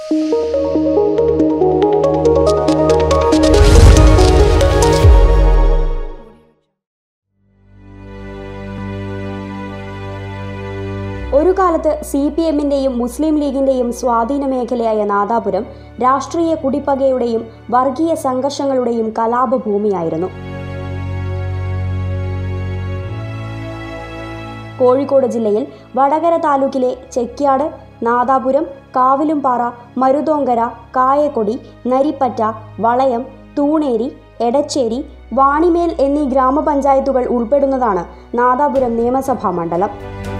ഒരു കാലത്ത് C P എമ്മിന്റെയും മുസ്ലിം ലീഗിന്റെയും സ്വാധീന മേഖലയായ നാദാപുരം രാഷ്ട്രീയ കുടിപ്പകയുടെയും വർഗീയ സംഘർഷങ്ങളുടെയും കലാപഭൂമിയായിരുന്നു കോഴിക്കോട് ജില്ലയിൽ വടകര താലൂക്കിലെ ചെക്യാട് നാദാപുരം കാവിലുംപാറ മരുതോങ്കര കായക്കൊടി നരിപ്പറ്റ വളയം തൂണേരി എടച്ചേരി വാണിമേൽ എന്നീ ഗ്രാമപഞ്ചായത്തുകൾ ഉൾപ്പെടുന്നതാണ് നാദാപുരം നിയമസഭാ മണ്ഡലം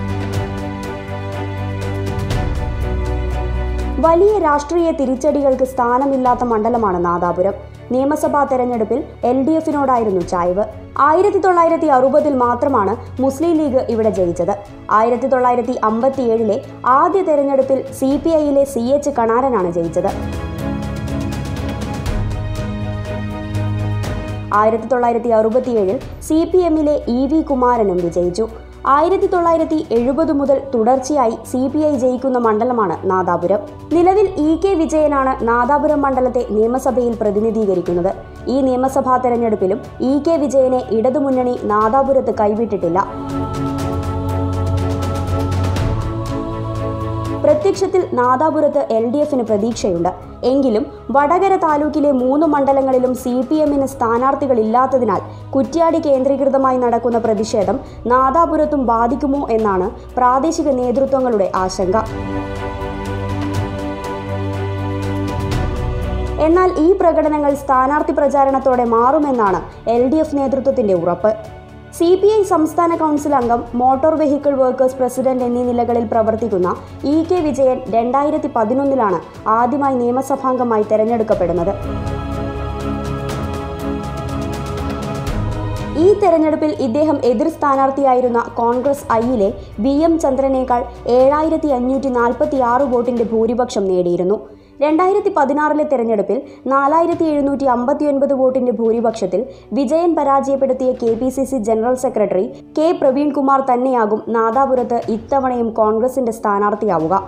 വലിയ രാഷ്ട്രീയ തിരിച്ചടികൾക്ക് സ്ഥാനമില്ലാത്ത മണ്ഡലമാണ് നാദാപുരം നിയമസഭാ തെരഞ്ഞെടുപ്പിൽ എൽ ഡി എഫിനോടായിരുന്നു ചായ്വ് ആയിരത്തി തൊള്ളായിരത്തി അറുപതിൽ മാത്രമാണ് മുസ്ലിം ലീഗ് ഇവിടെ ജയിച്ചത് ആയിരത്തി തൊള്ളായിരത്തി അമ്പത്തിയേഴിലെ ആദ്യ തെരഞ്ഞെടുപ്പിൽ സി പി ഐയിലെ സി എച്ച് കണാരനാണ് ജയിച്ചത് ആയിരത്തി തൊള്ളായിരത്തി അറുപത്തിയേഴിൽ സി പി എമ്മിലെ ഇ വി കുമാരനും വിജയിച്ചു ആയിരത്തി തൊള്ളായിരത്തി എഴുപത് മുതൽ തുടർച്ചയായി സി പി ഐ ജയിക്കുന്ന മണ്ഡലമാണ് നാദാപുരം നിലവിൽ ഇ കെ വിജയനാണ് നാദാപുരം മണ്ഡലത്തെ നിയമസഭയിൽ പ്രതിനിധീകരിക്കുന്നത് ഈ നിയമസഭാ തെരഞ്ഞെടുപ്പിലും ഇ കെ വിജയനെ ഇടതുമുന്നണി നാദാപുരത്ത് കൈവിട്ടിട്ടില്ല പ്രത്യക്ഷത്തിൽ നാദാപുരത്ത് എൽ ഡി എഫിന് പ്രതീക്ഷയുണ്ട് എങ്കിലും വടകര താലൂക്കിലെ മൂന്ന് മണ്ഡലങ്ങളിലും സി പി എമ്മിന് സ്ഥാനാർത്ഥികളില്ലാത്തതിനാൽ കുറ്റ്യാടി കേന്ദ്രീകൃതമായി നടക്കുന്ന പ്രതിഷേധം നാദാപുരത്തും ബാധിക്കുമോ എന്നാണ് പ്രാദേശിക നേതൃത്വങ്ങളുടെ ആശങ്ക എന്നാൽ ഈ പ്രകടനങ്ങൾ സ്ഥാനാർത്ഥി പ്രചാരണത്തോടെ മാറുമെന്നാണ് എൽ ഡി എഫ് നേതൃത്വത്തിന്റെ ഉറപ്പ് സി പി ഐ സംസ്ഥാന കൗൺസിൽ അംഗം മോട്ടോർ വെഹിക്കിൾ വർക്കേഴ്സ് പ്രസിഡന്റ് എന്നീ നിലകളിൽ പ്രവർത്തിക്കുന്ന ഇ കെ വിജയൻ രണ്ടായിരത്തി പതിനൊന്നിലാണ് ആദ്യമായി നിയമസഭാംഗമായി തെരഞ്ഞെടുക്കപ്പെടുന്നത് ഈ തെരഞ്ഞെടുപ്പിൽ ഇദ്ദേഹം എതിർ സ്ഥാനാർത്ഥിയായിരുന്ന കോൺഗ്രസ് ഐയിലെ വി എം ചന്ദ്രനേക്കാൾ ഏഴായിരത്തി അഞ്ഞൂറ്റി നാൽപ്പത്തി ആറ് വോട്ടിന്റെ ഭൂരിപക്ഷം നേടിയിരുന്നു രണ്ടായിരത്തി പതിനാറിലെ തെരഞ്ഞെടുപ്പിൽ നാലായിരത്തി എഴുന്നൂറ്റി അമ്പത്തിയൊൻപത് വോട്ടിന്റെ ഭൂരിപക്ഷത്തിൽ വിജയൻ പരാജയപ്പെടുത്തിയ K P C C general secretary K Praveenkumar തന്നെയാകും നാദാപുരത്ത് ഇത്തവണയും കോൺഗ്രസിന്റെ സ്ഥാനാർത്ഥിയാവുക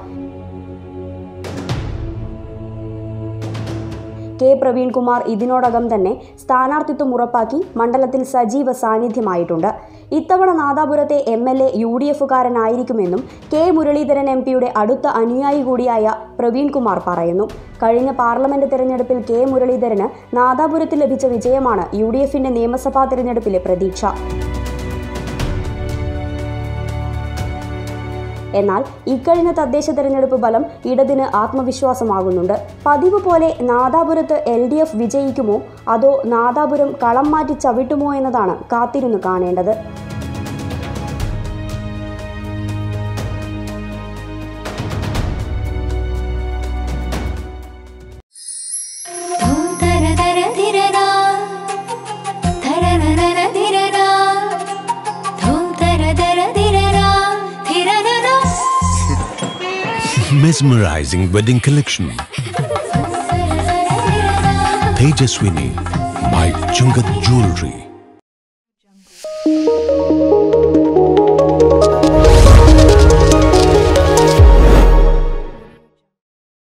കെ പ്രവീൺകുമാർ ഇതിനോടകം തന്നെ സ്ഥാനാർത്ഥിത്വം ഉറപ്പാക്കി മണ്ഡലത്തിൽ സജീവ സാന്നിധ്യമായിട്ടുണ്ട് ഇത്തവണ നാദാപുരത്തെ M L A U D എഫുകാരനായിരിക്കുമെന്നും കെ മുരളീധരൻ എം പിയുടെ അടുത്ത അനുയായി കൂടിയായ പ്രവീൺകുമാർ പറയുന്നു കഴിഞ്ഞ പാർലമെന്റ് തെരഞ്ഞെടുപ്പിൽ കെ മുരളീധരന് നാദാപുരത്ത് ലഭിച്ച വിജയമാണ് യു ഡി എഫിന്റെ നിയമസഭാ തെരഞ്ഞെടുപ്പിലെ പ്രതീക്ഷ എന്നാൽ ഇക്കഴിഞ്ഞ തദ്ദേശ തെരഞ്ഞെടുപ്പ് ഫലം ഇടതിന് ആത്മവിശ്വാസമാകുന്നുണ്ട് പതിവ് പോലെ നാദാപുരത്ത് എൽ ഡി എഫ് വിജയിക്കുമോ അതോ നാദാപുരം കളം മാറ്റി ചവിട്ടുമോ എന്നതാണ് കാത്തിരുന്നു കാണേണ്ടത് ധൂം തര തര ധിരരാ. ധരരരര ധിരരാ. ധൂം തര തര ധിരരാ. ധിരരരാ. Mesmerizing wedding collection. തരതര ധിരരാ. Tejaswini by Chungat Jewelry.